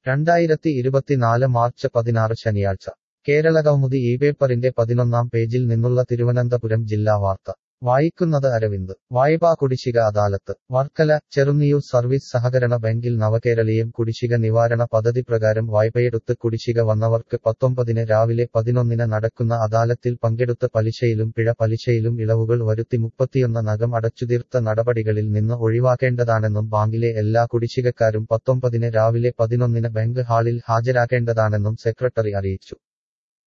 രണ്ടായിരത്തി ഇരുപത്തിനാല് മാർച്ച് പതിനാറ് ശനിയാഴ്ച കേരളകൗമുദി ഈ പേപ്പറിന്റെ പതിനൊന്നാം പേജിൽ നിന്നുള്ള തിരുവനന്തപുരം ജില്ലാ വാർത്ത വായിക്കുന്നത് അരവിന്ദ് വായ്പാ കുടിശ്ശിക അദാലത്ത് വർക്കല ചെറുനിയൂർ സർവീസ് സഹകരണ ബാങ്കിൽ നവകേരളീയം കുടിശ്ശിക നിവാരണ പദ്ധതി പ്രകാരം വായ്പയെടുത്ത് കുടിശ്ശിക വന്നവർക്ക് പത്തൊമ്പതിന് രാവിലെ പതിനൊന്നിന് നടക്കുന്ന അദാലത്തിൽ പങ്കെടുത്ത് പലിശയിലും പിഴ പലിശയിലും ഇളവുകൾ വരുത്തി മുപ്പത്തിയൊന്ന് നഗം അടച്ചുതീർത്ത നടപടികളിൽ നിന്ന് ഒഴിവാക്കേണ്ടതാണെന്നും ബാങ്കിലെ എല്ലാ കുടിശ്ശികക്കാരും പത്തൊമ്പതിന് രാവിലെ പതിനൊന്നിന് ബാങ്ക് ഹാളിൽ ഹാജരാക്കേണ്ടതാണെന്നും സെക്രട്ടറി അറിയിച്ചു